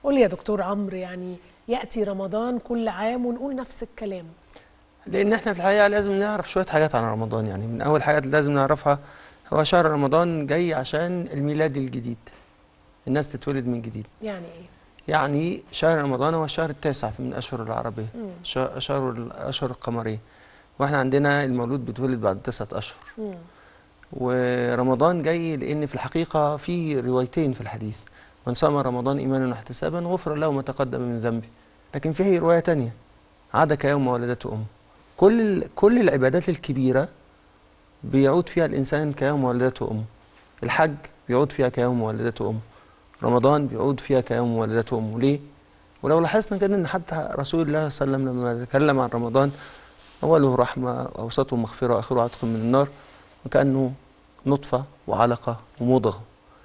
قول لي يا دكتور عمرو يعني ياتي رمضان كل عام ونقول نفس الكلام لان احنا في الحقيقه لازم نعرف شويه حاجات عن رمضان يعني من اول حاجات لازم نعرفها هو شهر رمضان جاي عشان الميلاد الجديد الناس تتولد من جديد يعني ايه يعني شهر رمضان هو الشهر التاسع من الاشهر العربيه شا- شهر الاشهر القمريه واحنا عندنا المولود بيتولد بعد تسعة اشهر مم. ورمضان جاي لان في الحقيقه في روايتين في الحديث من صام رمضان ايمانا واحتسابا غفر له ما تقدم من ذنبه لكن فيه روايه تانية عاد كيوم ولدته امه كل ال- كل العبادات الكبيره بيعود فيها الانسان كيوم ولدته امه الحج بيعود فيها كيوم ولدته امه رمضان بيعود فيها كيوم ولدته امه ليه ولو لاحظنا كده ان حتى رسول الله صلى الله عليه وسلم لما تكلم عن رمضان اوله رحمه واوسطه مغفره واخره عتق من النار وكانه نطفه وعلقه ومضغه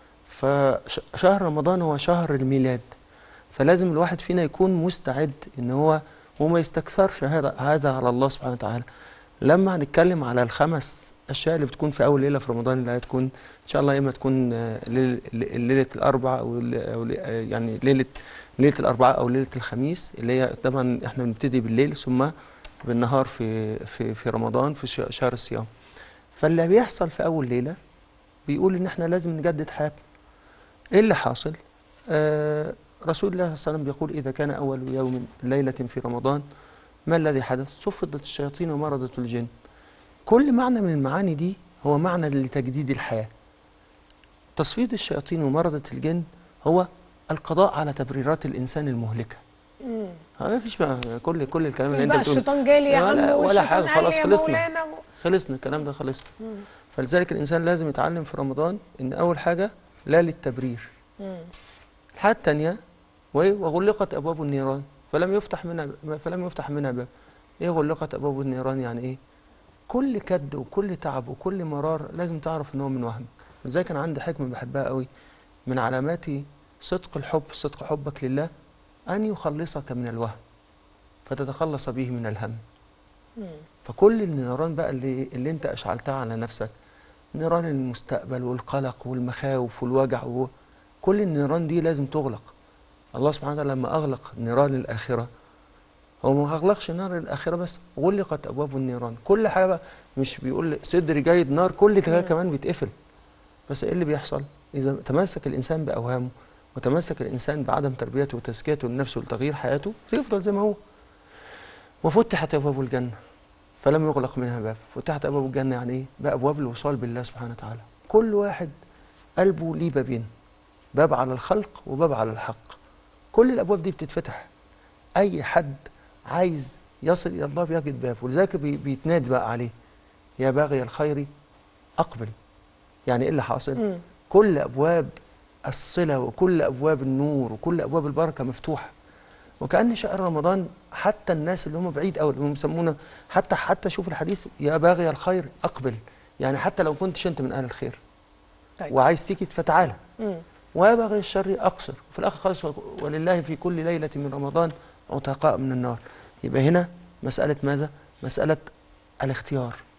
فشهر رمضان هو شهر الميلاد فلازم الواحد فينا يكون مستعد ان هو وما يستكثرش هذا هذا على الله سبحانه وتعالى لما هنتكلم على الخمس اشياء اللي بتكون في اول ليله في رمضان اللي هتكون ان شاء الله يا اما تكون آه، ليل- ليله الاربعاء او ال- أو ل- آه، يعني ليله ليله الاربعاء او ليله الخميس اللي هي طبعا احنا بنبتدي بالليل ثم بالنهار في في في رمضان في ش- شهر الصيام فاللي بيحصل في اول ليله بيقول ان احنا لازم نجدد حياتنا ايه اللي حاصل آه رسول الله صلى الله عليه وسلم بيقول اذا كان اول يوم ليله في رمضان ما الذي حدث صفدت الشياطين ومرضت الجن كل معنى من المعاني دي هو معنى لتجديد الحياه تصفيد الشياطين ومرضة الجن هو القضاء على تبريرات الانسان المهلكه مم. ما فيش بقى كل كل الكلام مش اللي بقى انت بتقول الشيطان جالي يا ولا- عم ولا والشيطان حاجة، قال خلاص لي يا خلصنا. مولانا و... خلصنا الكلام ده خلصنا مم. فلذلك الانسان لازم يتعلم في رمضان ان اول حاجه لا للتبرير مم. الحاجه الثانيه وإيه؟ وغلقت ابواب النيران فلم يفتح منها فلم يفتح منها باب ايه غلقت ابواب النيران يعني ايه كل كد وكل تعب وكل مرار لازم تعرف ان هو من وهم لذلك انا عندي حكمه بحبها قوي من علامات صدق الحب صدق حبك لله ان يخلصك من الوهم فتتخلص به من الهم مم. فكل النيران بقى اللي اللي انت اشعلتها على نفسك نيران المستقبل والقلق والمخاوف والوجع و... كل النيران دي لازم تغلق الله سبحانه وتعالى لما اغلق نيران الاخره هو ما اغلقش نار الاخره بس غلقت ابواب النيران كل حاجه بقى مش بيقول صدري جيد نار كل ده مم. كمان بيتقفل بس ايه اللي بيحصل اذا تمسك الانسان باوهامه وتمسك الانسان بعدم تربيته وتزكيته لنفسه وتغيير حياته يفضل زي ما هو وفتحت ابواب الجنه فلم يغلق منها باب فتحت ابواب الجنه يعني ايه بابواب الوصال بالله سبحانه وتعالى كل واحد قلبه ليه بابين باب على الخلق وباب على الحق كل الابواب دي بتتفتح اي حد عايز يصل الى الله بيجد باب ولذلك بي- بيتنادي بقى عليه يا باغي الخير اقبل يعني ايه اللي حاصل مم. كل ابواب الصله وكل ابواب النور وكل ابواب البركه مفتوحه وكان شهر رمضان حتى الناس اللي هم بعيد قوي اللي هم يسمونا حتى حتى شوف الحديث يا باغي الخير اقبل يعني حتى لو كنتش انت من اهل الخير طيب وعايز تيجي فتعالى مم. ويا باغي الشر اقصر وفي الاخر خالص ولله في كل ليله من رمضان عتقاء من النار يبقى هنا مساله ماذا مساله الاختيار